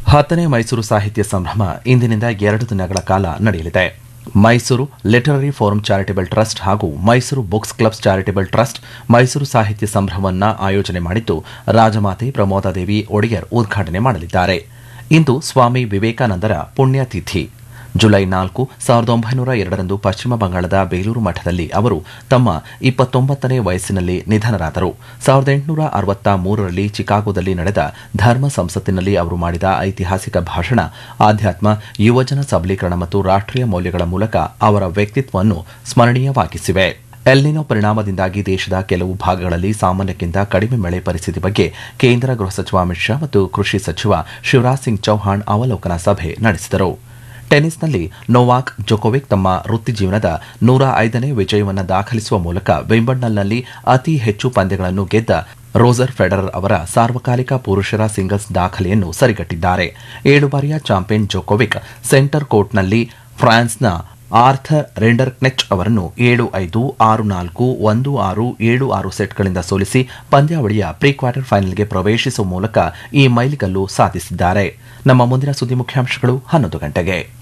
ಹತ್ತನೇ ಮೈಸೂರು ಸಾಹಿತ್ಯ ಸಂಭ್ರಮ ಇಂದಿನಿಂದ ಎರಡು ದಿನಗಳ ಕಾಲ ನಡೆಯಲಿದೆ Mysuru literary forum charitable trust ಹಾಗೂ Mysuru books clubs charitable trust Mysuru ಸಾಹಿತ್ಯ ಸಂಭ್ರಮವನ್ನು ಆಯೋಜನೆ ಮಾಡಿದ್ದು ರಾಜಮಾತೆ ಪ್ರಮೋದಾದೇವಿ ಒಡೆಯರ್ ಉದ್ಘಾಟನೆ ಮಾಡಲಿದ್ದಾರೆ ಇಂದು ಸ್ವಾಮಿ ವಿವೇಕಾನಂದರ ಪುಣ್ಯತಿಥಿ ಜುಲೈ ನಾಲ್ಕು ಸಾವಿರದ ಒಂಬೈನೂರ ಎರಡರಂದು ಪಶ್ಚಿಮ ಬಂಗಾಳದ ಬೇಲೂರು ಮಠದಲ್ಲಿ ಅವರು ತಮ್ಮ ಇಪ್ಪತ್ತೊಂಬತ್ತನೇ ವಯಸ್ಸಿನಲ್ಲಿ ನಿಧನರಾದರು ಸಾವಿರದ ಎಂಟುನೂರ ಅರವತ್ತ ಮೂರರಲ್ಲಿ ಚಿಕಾಗೋದಲ್ಲಿ ನಡೆದ ಧರ್ಮ ಸಂಸತ್ತಿನಲ್ಲಿ ಅವರು ಮಾಡಿದ ಐತಿಹಾಸಿಕ ಭಾಷಣ ಆಧ್ಯಾತ್ಮ ಯುವಜನ ಸಬಲೀಕರಣ ಮತ್ತು ರಾಷ್ಟ್ರೀಯ ಮೌಲ್ಯಗಳ ಮೂಲಕ ಅವರ ವ್ಯಕ್ತಿತ್ವವನ್ನು ಸ್ಮರಣೀಯವಾಗಿಸಿವೆ ಎಲ್ನಿನೋ ಪರಿಣಾಮದಿಂದಾಗಿ ದೇಶದ ಕೆಲವು ಭಾಗಗಳಲ್ಲಿ ಸಾಮಾನ್ಯಕ್ಕಿಂತ ಕಡಿಮೆ ಮಳೆ ಪರಿಸ್ಥಿತಿ ಬಗ್ಗೆ ಕೇಂದ್ರ ಗೃಹ ಸಚಿವ ಅಮಿತ್ ಶಾ ಮತ್ತು ಕೃಷಿ ಸಚಿವ ಶಿವರಾಜ್ ಸಿಂಗ್ ಚೌಹಾಣ್ ಅವಲೋಕನ ಸಭೆ ನಡೆಸಿದರು ಟೆನ್ನಿಸ್ನಲ್ಲಿ ನೋವಾಕ್ ಜೊಕೋವಿಕ್ ತಮ್ಮ ವೃತ್ತಿ ಜೀವನದ ನೂರ ಐದನೇ ವಿಜಯವನ್ನು ದಾಖಲಿಸುವ ಮೂಲಕ ವಿಂಬಲ್ಡನ್ನಲ್ಲಿ ಅತಿ ಹೆಚ್ಚು ಪಂದ್ಯಗಳನ್ನು ಗೆದ್ದ ರೋಜರ್ ಫೆಡರರ್ ಅವರ ಸಾರ್ವಕಾಲಿಕ ಪುರುಷರ ಸಿಂಗಲ್ಸ್ ದಾಖಲೆಯನ್ನು ಸರಿಗಟ್ಟಿದ್ದಾರೆ ಏಳು ಬಾರಿಯ ಚಾಂಪಿಯನ್ ಜೊಕೋವಿಕ್ ಸೆಂಟರ್ ಕೋರ್ಟ್ನಲ್ಲಿ ಫ್ರಾನ್ಸ್ನ ಆರ್ಥರ್ ರೆಂಡರ್ಕ್ನೆಚ್ ಅವರನ್ನು ಏಳು ಐದು ಆರು ನಾಲ್ಕು ಒಂದು ಆರು ಏಳು ಆರು ಸೆಟ್ಗಳಿಂದ ಸೋಲಿಸಿ ಪಂದ್ಯಾವಳಿಯ ಪ್ರೀ ಕ್ವಾರ್ಟರ್ ಫೈನಲ್ಗೆ ಪ್ರವೇಶಿಸುವ ಮೂಲಕ ಈ ಮೈಲಿಗಲ್ಲು ಸಾಧಿಸಿದ್ದಾರೆ ನಮ್ಮ ಮುಂದಿನ ಸುದ್ದಿ ಮುಖ್ಯಾಂಶಗಳು ಹನ್ನೊಂದು ಗಂಟೆಗೆ